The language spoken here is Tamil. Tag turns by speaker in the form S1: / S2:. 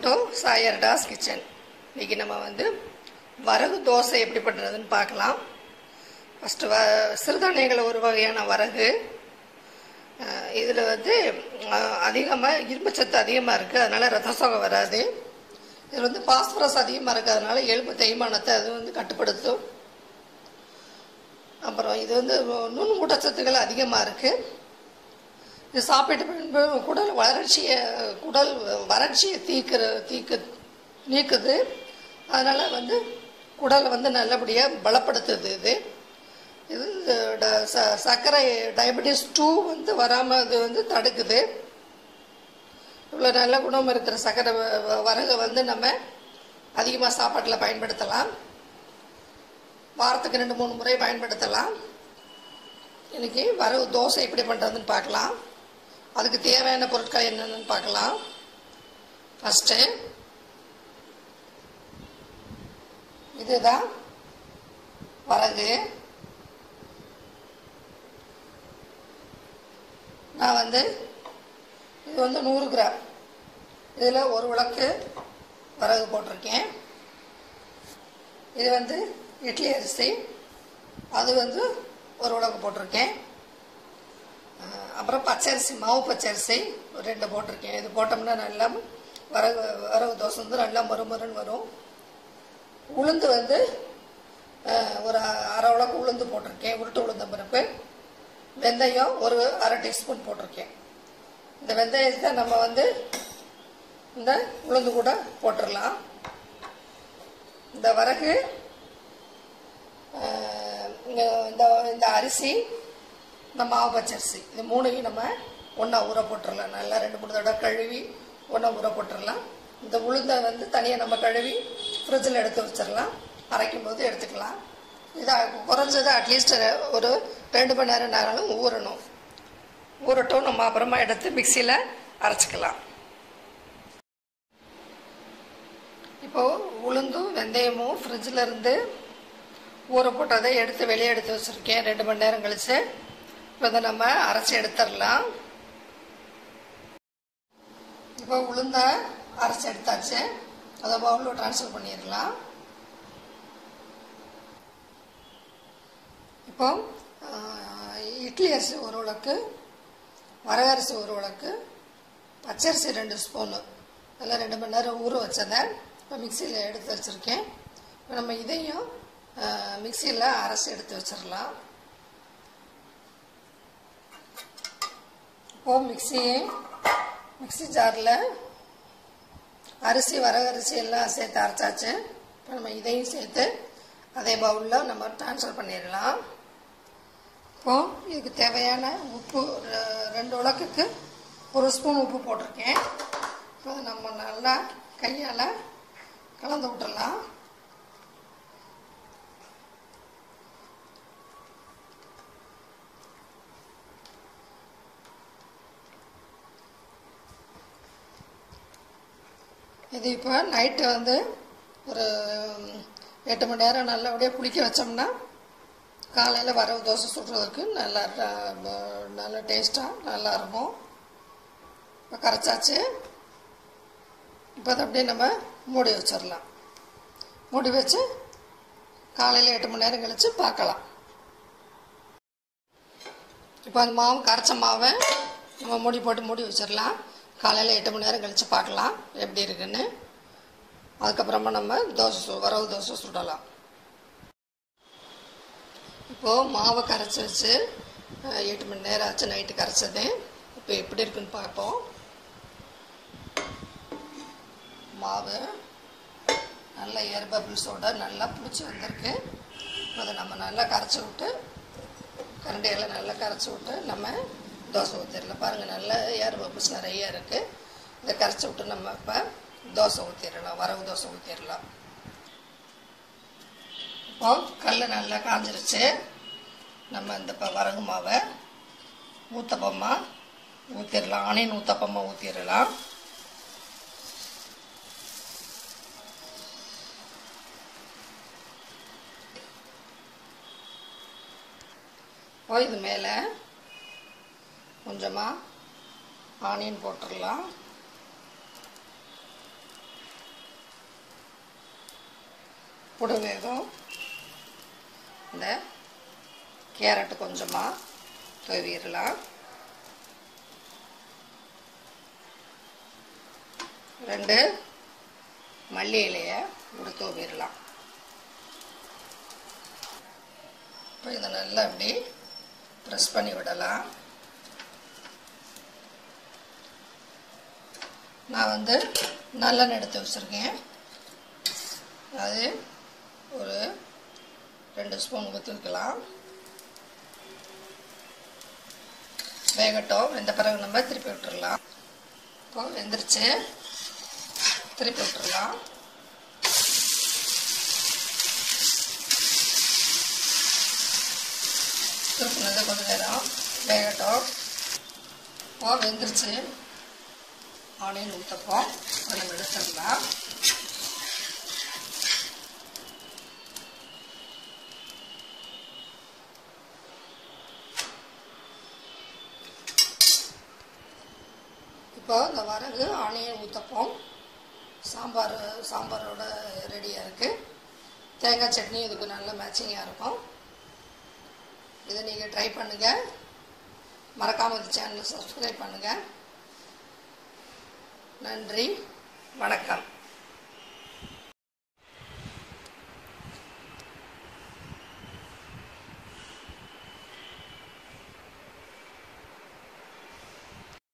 S1: டு சாயர்டாஸ் கிச்சன் இன்றைக்கி நம்ம வந்து வரகு தோசை எப்படி பண்ணுறதுன்னு பார்க்கலாம் ஃபஸ்ட்டு வ சிறுதானியங்கள் ஒரு வகையான வரகு இதில் வந்து அதிகமாக இரும்புச்சத்து அதிகமாக இருக்குது அதனால் ரத்த சோகை வராது இதில் வந்து பாஸ்பரஸ் அதிகமாக இருக்குது அதனால் எலும்பு தேய்மானத்தை அது வந்து கட்டுப்படுத்தும் அப்புறம் இது வந்து நுண் ஊட்டச்சத்துக்கள் அதிகமாக இருக்குது இது சாப்பிட்ட பின்பு குடல் வறட்சியை குடல் வறட்சியை தீக்கிற தீக்கு நீக்குது அதனால் வந்து குடலை வந்து நல்லபடியாக பலப்படுத்துது இது இது ட- ச- சர்க்கரை டயபெட்டிஸ் டூ வந்து வராமல் அது வந்து தடுக்குது இவ்வளோ நல்ல குணம் இருக்கிற சர்க்கரை வ- வ- வரகை வந்து நம்ம அதிகமாக சாப்பாட்டில் பயன்படுத்தலாம் வாரத்துக்கு ரெண்டு மூணு முறை பயன்படுத்தலாம் இன்னைக்கு வரவு தோசை எப்படி பண்ணுறதுன்னு பார்க்கலாம் அதுக்கு தேவையான பொருட்கள் என்னென்னு பார்க்கலாம் ஃபஸ்ட்டு இதுதான் வரகு நான் வந்து இது வந்து நூறு கிராம் இதில் ஒரு விளக்கு வரகு போட்டிருக்கேன் இது வந்து இட்லி அரிசி அது வந்து ஒரு உலகு போட்டிருக்கேன் அஹ் அப்புறம் பச்சரிசி மாவு பச்சரிசி ஒரு ரெண்டு போட்டிருக்கேன் இது போட்டோம்னா நல்லா வரகு வரகு தோசை வந்து நல்லா மொறுமொறுன்னு வரும் உளுந்து வந்து அஹ், ஒரு அரை உலக்கு உளுந்து போட்டிருக்கேன் உருட்டு உளுந்த பருப்பு வெந்தயம் ஒரு அரை டீஸ்பூன் போட்டிருக்கேன் இந்த வெந்தயத்தை நம்ம வந்து இந்த உளுந்து கூட போட்டுடலாம் இந்த வரகு ஆஹ், இங்க இந்த இந்த அரிசி இந்த மாவு பச்சரிசி இது மூணையும் நம்ம ஒன்றா ஊற போட்டுடலாம் நல்லா ரெண்டு மூணு தடவை கழுவி ஒன்றா ஊற போட்டுடலாம் இந்த உளுந்தை வந்து தனியாக நம்ம கழுவி ஃப்ரிட்ஜில் எடுத்து வச்சிடலாம் அரைக்கும் போது எடுத்துக்கலாம் இது குறைஞ்சது அட்லீஸ்ட் ஒரு ரெண்டு மணி நேரம் நேரம் ஊறணும் ஊறட்டும் நம்ம அப்புறமா எடுத்து மிக்சியில் அரைச்சிக்கலாம் இப்போது உளுந்தும் வெந்தயமும் ஃப்ரிட்ஜில் இருந்து ஊற போட்டதை எடுத்து வெளியே எடுத்து வச்சுருக்கேன் ரெண்டு மணி நேரம் கழிச்சு இப்போ இதை நம்ம அரைச்சி எடுத்துடலாம் இப்போ உளுந்த அரைச்சி எடுத்தாச்சு அதை பவுலில் ட்ரான்ஸ்ஃபர் பண்ணிடலாம் இப்போ ஆஹ், இட்லி அரிசி ஒரு உலக்கு வரகரிசி ஒரு உலக்கு பச்சரிசி ரெண்டு ஸ்பூனு எல்லாம் ரெண்டு மணி நேரம் ஊற வச்சதை இப்போ மிக்சியில் எடுத்து வச்சுருக்கேன் இப்போ நம்ம இதையும் மிக்சியில் அரைச்சி எடுத்து வச்சிடலாம் இப்போ மிக்சியை மிக்சி ஜாரில் அரிசி வரகரிசி எல்லாம் சேர்த்து அரைச்சாச்சு இப்போ நம்ம இதையும் சேர்த்து அதே பவுலில் நம்ம ட்ரான்ஸ்ஃபர் பண்ணிடலாம் இப்போ இதுக்கு தேவையான உப்பு ரெ- ரெண்டு உலக்குக்கு ஒரு ஸ்பூன் உப்பு போட்டிருக்கேன் இப்போ அதை நம்ம நல்லா கையால் கலந்து விட்டுறலாம் இது இப்போ நைட்டு வந்து ஒரு ம், எட்டு மணி நேரம் நல்லபடியாக புளிக்க வச்சோம்னா காலையில் வரவு தோசை சுடுறதுக்கு நல்லா ட- ப- நல்ல டேஸ்ட்டாக நல்லா இருக்கும் இப்போ கரைச்சாச்சு இப்போ அதை அப்படியே நம்ம மூடி வச்சிடலாம் மூடி வச்சு காலையில் எட்டு மணி நேரம் கழித்து பார்க்கலாம் இப்போ அந்த மாவு கரைச்ச மாவை நம்ம மூடி போட்டு மூடி வச்சிடலாம் காலையில் எட்டு மணி நேரம் கழித்து பார்க்கலாம் எப்படி இருக்குன்னு அதுக்கப்புறமா நம்ம தோசை சு- வரவு தோசை சுடலாம் இப்போது மாவை கரைச்சி வச்சு அஹ், எட்டு மணி நேரம் ஆச்சு நைட்டு கரைச்சது இப்போ எப்படி இருக்குன்னு பார்ப்போம் மாவு நல்ல ஏர் பபிள்ஸோட நல்லா பிடிச்சி வந்திருக்கு அதை நம்ம நல்லா கரைச்சி விட்டு கரண்டியில் நல்லா கரைச்சி விட்டு நம்ம தோசை ஊற்றிடலாம் பாருங்கள் நல்ல ஏர் பபிள்ஸ் நிறைய இருக்குது இதை கரைச்சி விட்டு நம்ம இப்போ தோசை ஊற்றிடலாம் வரவு தோசை ஊற்றிடலாம் இப்போ கல் நல்லா காஞ்சிருச்சு நம்ம இந்த இப்போ வரகு மாவை ஊத்தப்பமாக ஊற்றிடலாம் ஆனியன் ஊத்தப்பமாக ஊற்றிடலாம் இப்போ இது மேலே கொஞ்சமாக ஆனியன் போட்டுடலாம் புடு வேகும் இந்த கேரட்டு கொஞ்சமாக துவிடலாம் ரெண்டு மல்லி இலையை இப்படி தூவிடலாம் இப்போ இதை நல்லா இப்படி ப்ரெஸ் பண்ணி விடலாம் நான் வந்து நல்லெண்ணெய் எடுத்து வச்சுருக்கேன் அது ஒரு ரெண்டு ஸ்பூன் ஊற்றிருக்கலாம் வேகட்டும் வெந்த பிறகு நம்ம திருப்பி விட்டுறலாம் இப்போ வெந்துருச்சு திருப்பி விட்டுறலாம் திருப்பினது கொஞ்சம் நேரம் வேகட்டும் இப்போ வெந்துருச்சு ஆனியன் ஊற்றப்போம் அதை நம்ம எடுத்துடலாம் இப்போ இந்த வரகு ஆனியன் ஊற்றப்போம் சாம்பார் சாம்பாரோட ரெடியாக இருக்குது தேங்காய் சட்னி இதுக்கு நல்ல மேட்சிங்காக இருக்கும் இதை நீங்கள் ட்ரை பண்ணுங்கள் மறக்காமல் இந்த சேனலை சப்ஸ்கிரைப் பண்ணுங்கள் நன்றி வணக்கம்